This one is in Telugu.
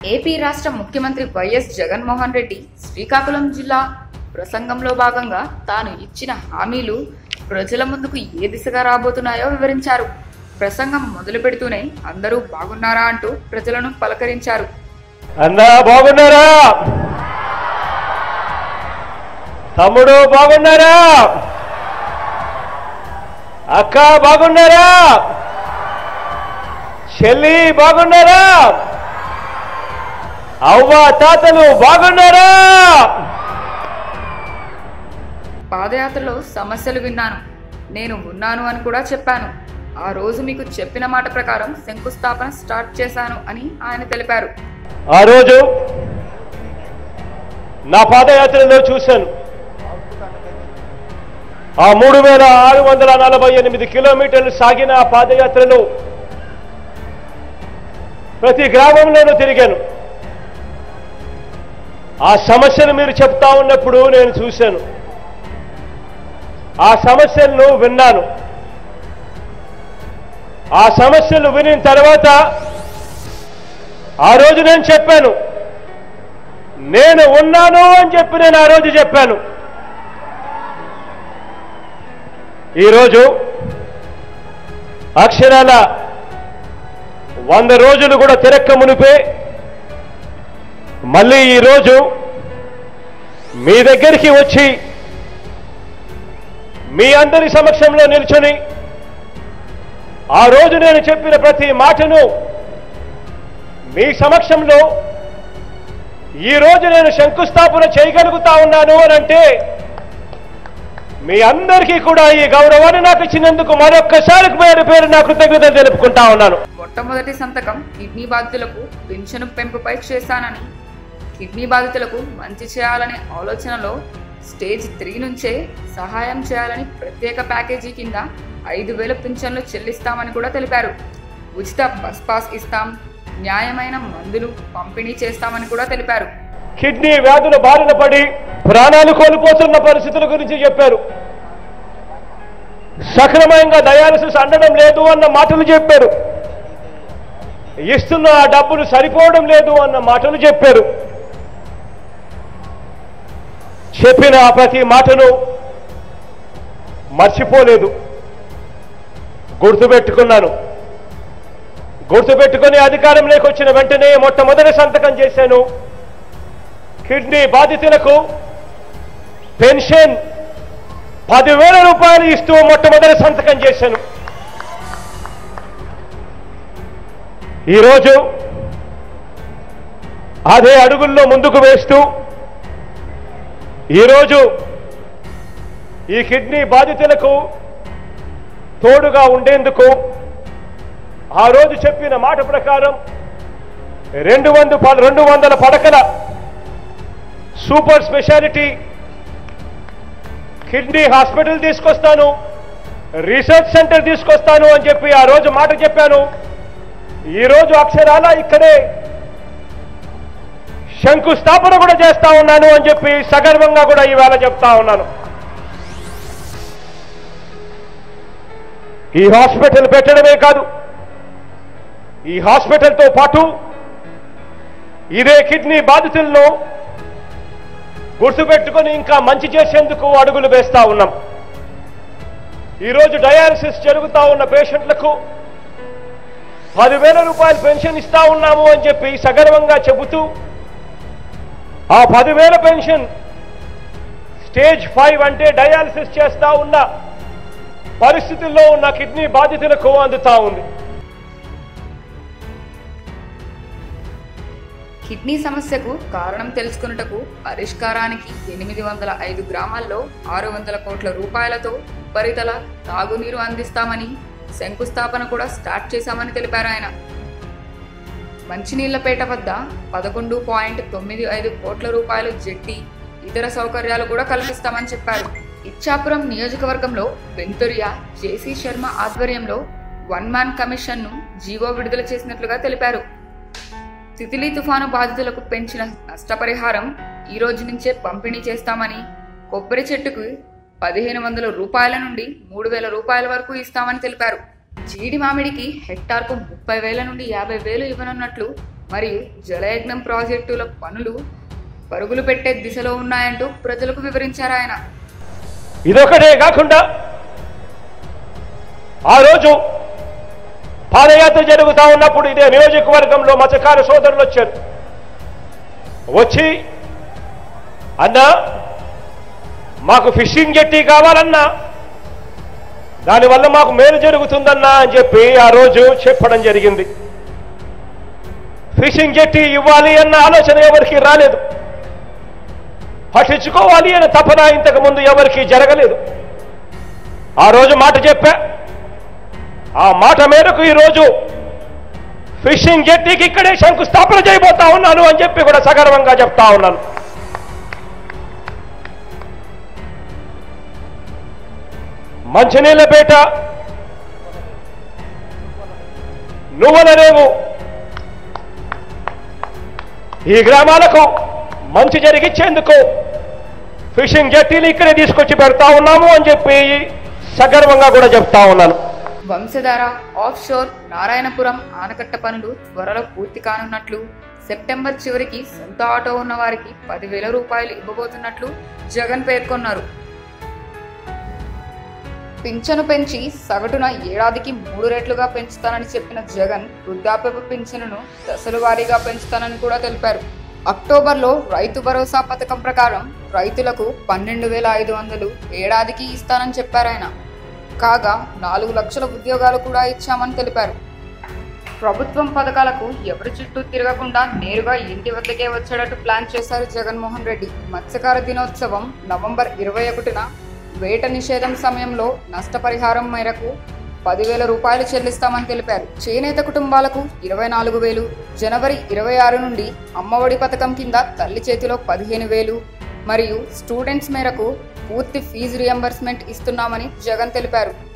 ఏపీ రాష్ట్ర ముఖ్యమంత్రి వైఎస్ జగన్మోహన్ రెడ్డి శ్రీకాకుళం జిల్లా ప్రసంగంలో భాగంగా తాను ఇచ్చిన హామీలు ప్రజల ముందుకు ఏ దిశగా రాబోతున్నాయో వివరించారు ప్రసంగం మొదలు పెడుతూనే అందరూ బాగున్నారా అంటూ ప్రజలను పలకరించారు అన్నా బాగున్నారా తమ్ముడు బాగున్నారా అక్క బాగున్నారా చెల్లి బాగున్నారా అవ్వ తాతలు బాగున్నారా పాదయాత్రలో సమస్యలు విన్నాను నేను ఉన్నాను అని కూడా చెప్పాను ఆ రోజు మీకు చెప్పిన మాట ప్రకారం శంకుస్థాపన స్టార్ట్ చేశాను అని ఆయన తెలిపారు ఆ రోజు నా పాదయాత్రలో చూశాను ఆ మూడు వేల ఆరు వందల నలభై ఎనిమిది కిలోమీటర్లు సాగిన ఆ పాదయాత్రలో ప్రతి గ్రామంలోనూ తిరిగాను ఆ సమస్యను మీరు చెప్తా ఉన్నప్పుడు నేను చూశాను ఆ సమస్యలను విన్నాను ఆ సమస్యలు వినిన తర్వాత ఆ రోజు నేను చెప్పాను నేను ఉన్నాను అని చెప్పి నేను ఆ రోజు చెప్పాను ఈరోజు అక్షరాల వంద రోజులు కూడా తిరక్క మునిపే మళ్ళీ ఈరోజు మీ దగ్గరికి వచ్చి మీ అందరి సమక్షంలో నిల్చొని ఆ రోజు నేను చెప్పిన ప్రతి మాటను మీ సమక్షంలో ఈ రోజు నేను శంకుస్థాపన చేయగలుగుతా ఉన్నాను అని అంటే మీ అందరికీ కూడా ఈ గౌరవాన్ని నాకు ఇచ్చినందుకు మరొక్కసారి పేరు పేరు నా కృతజ్ఞతలు తెలుపుకుంటా ఉన్నాను మొట్టమొదటి సంతకం కిడ్నీ బాధితులకు పెన్షన్ పెంపుపై చేశానని కిడ్నీ బాధితులకు మంచి చేయాలనే ఆలోచనలో స్టేజ్ త్రీ నుంచే సహాయం చేయాలని ప్రత్యేక ప్యాకేజీ కింద ఐదు వేల పింఛన్లు చెల్లిస్తామని కూడా తెలిపారు ఉచిత బస్ పాస్ ఇస్తాం న్యాయమైన మందులు పంపిణీ చేస్తామని కూడా తెలిపారు కిడ్నీ వ్యాధుల బారిన పడి ప్రాణాలు కోల్పోతున్న పరిస్థితుల గురించి చెప్పారు సక్రమంగా డయాలసిస్ అందడం లేదు అన్న మాటలు చెప్పారు ఇస్తున్న ఆ డబ్బులు సరిపోవడం లేదు అన్న మాటలు చెప్పారు చెప్పిన ఆ ప్రతి మాటను మర్చిపోలేదు గుర్తుపెట్టుకున్నాను గుర్తుపెట్టుకుని అధికారంలోకి వచ్చిన వెంటనే మొట్టమొదటి సంతకం చేశాను కిడ్నీ బాధితులకు పెన్షన్ పదివేల రూపాయలు ఇస్తూ మొట్టమొదటి సంతకం చేశాను ఈరోజు అదే అడుగుల్లో ముందుకు వేస్తూ ఈరోజు ఈ కిడ్నీ బాధితులకు తోడుగా ఉండేందుకు ఆ రోజు చెప్పిన మాట ప్రకారం రెండు వంద రెండు వందల పడకల సూపర్ స్పెషాలిటీ కిడ్నీ హాస్పిటల్ తీసుకొస్తాను రీసెర్చ్ సెంటర్ తీసుకొస్తాను అని చెప్పి ఆ రోజు మాట చెప్పాను ఈ రోజు అక్షరాల ఇక్కడే శంకుస్థాపన కూడా చేస్తా ఉన్నాను అని చెప్పి సగర్వంగా కూడా ఈవేళ చెప్తా ఉన్నాను ఈ హాస్పిటల్ పెట్టడమే కాదు ఈ హాస్పిటల్తో పాటు ఇదే కిడ్నీ బాధితులను గుర్తుపెట్టుకొని ఇంకా మంచి చేసేందుకు అడుగులు వేస్తా ఉన్నాం ఈరోజు డయాలసిస్ జరుగుతా ఉన్న పేషెంట్లకు పదివేల రూపాయలు పెన్షన్ ఇస్తా ఉన్నాము అని చెప్పి సగర్వంగా చెబుతూ ఆ పదివేల పెన్షన్ స్టేజ్ ఫైవ్ అంటే డయాలసిస్ చేస్తా ఉన్న పరిస్థితుల్లో ఉన్న కిడ్నీ బాధితులకు అందుతా ఉంది కిడ్నీ సమస్యకు కారణం తెలుసుకున్నటకు పరిష్కారానికి ఎనిమిది వందల ఐదు గ్రామాల్లో ఆరు వందల కోట్ల రూపాయలతో ఉపరితల తాగునీరు అందిస్తామని శంకుస్థాపన కూడా స్టార్ట్ చేశామని తెలిపారు ఆయన మంచినీళ్లపేట వద్ద పదకొండు పాయింట్ తొమ్మిది ఐదు కోట్ల రూపాయలు జెట్టి ఇతర సౌకర్యాలు కూడా కల్పిస్తామని చెప్పారు ఇచ్చాపురం నియోజకవర్గంలో వెంతురియా జేసీ శర్మ ఆధ్వర్యంలో వన్ మ్యాన్ కమిషన్ను జీవో విడుదల చేసినట్లుగా తెలిపారు తితిలీ తుఫాను బాధితులకు పెంచిన నష్టపరిహారం ఈ రోజు నుంచే పంపిణీ చేస్తామని కొబ్బరి చెట్టుకు పదిహేను వందల రూపాయల నుండి మూడు వేల రూపాయల వరకు ఇస్తామని తెలిపారు జీడి మామిడికి హెక్టార్కు ముప్పై వేల నుండి యాభై వేలు ఇవ్వనున్నట్లు మరియు జలయజ్ఞం ప్రాజెక్టుల పనులు పరుగులు పెట్టే దిశలో ఉన్నాయంటూ ప్రజలకు వివరించారు ఆయన ఇదొకటే కాకుండా ఆ రోజు పాదయాత్ర జరుగుతా ఉన్నప్పుడు ఇదే నియోజకవర్గంలో మత్స్యకార సోదరులు వచ్చారు వచ్చి అన్నా మాకు ఫిషింగ్ జెట్టి కావాలన్నా దానివల్ల మాకు మేలు జరుగుతుందన్నా అని చెప్పి ఆ రోజు చెప్పడం జరిగింది ఫిషింగ్ జెట్టి ఇవ్వాలి అన్న ఆలోచన ఎవరికి రాలేదు పట్టించుకోవాలి అనే తపన ఇంతకు ముందు ఎవరికి జరగలేదు ఆ రోజు మాట చెప్పా ఆ మాట మేరకు ఈరోజు ఫిషింగ్ జెట్టీకి ఇక్కడే శంకుస్థాపన చేయబోతా ఉన్నాను అని చెప్పి కూడా సగర్వంగా చెప్తా ఉన్నాను మంచినీళ్ళపేట నువ్వులరేవు ఈ గ్రామాలకు మంచి జరిగించేందుకు ఫిషింగ్ జట్టీలు ఇక్కడే తీసుకొచ్చి పెడతా ఉన్నాము అని చెప్పి సగర్వంగా కూడా చెప్తా ఉన్నాను వంశధార ఆఫ్ షోర్ నారాయణపురం ఆనకట్ట పనులు త్వరలో పూర్తి కానున్నట్లు సెప్టెంబర్ చివరికి సొంత ఆటో ఉన్న వారికి పదివేల రూపాయలు ఇవ్వబోతున్నట్లు జగన్ పేర్కొన్నారు పింఛను పెంచి సగటున ఏడాదికి మూడు రెట్లుగా పెంచుతానని చెప్పిన జగన్ వృద్ధాప్యపు పింఛనును దశల వారీగా పెంచుతానని కూడా తెలిపారు అక్టోబర్లో రైతు భరోసా పథకం ప్రకారం రైతులకు పన్నెండు వేల ఐదు వందలు ఏడాదికి ఇస్తానని చెప్పారు ఆయన కాగా నాలుగు లక్షల ఉద్యోగాలు కూడా ఇచ్చామని తెలిపారు ప్రభుత్వం పథకాలకు ఎవరి చుట్టూ తిరగకుండా నేరుగా ఇంటి వద్దకే వచ్చేటట్టు ప్లాన్ చేశారు జగన్మోహన్ రెడ్డి మత్స్యకార దినోత్సవం నవంబర్ ఇరవై ఒకటిన వేట నిషేధం సమయంలో నష్టపరిహారం మేరకు పదివేల రూపాయలు చెల్లిస్తామని తెలిపారు చేనేత కుటుంబాలకు ఇరవై నాలుగు వేలు జనవరి ఇరవై ఆరు నుండి అమ్మఒడి పథకం కింద తల్లి చేతిలో పదిహేను వేలు మరియు స్టూడెంట్స్ మేరకు పూర్తి ఫీజు రియంబర్స్మెంట్ ఇస్తున్నామని జగన్ తెలిపారు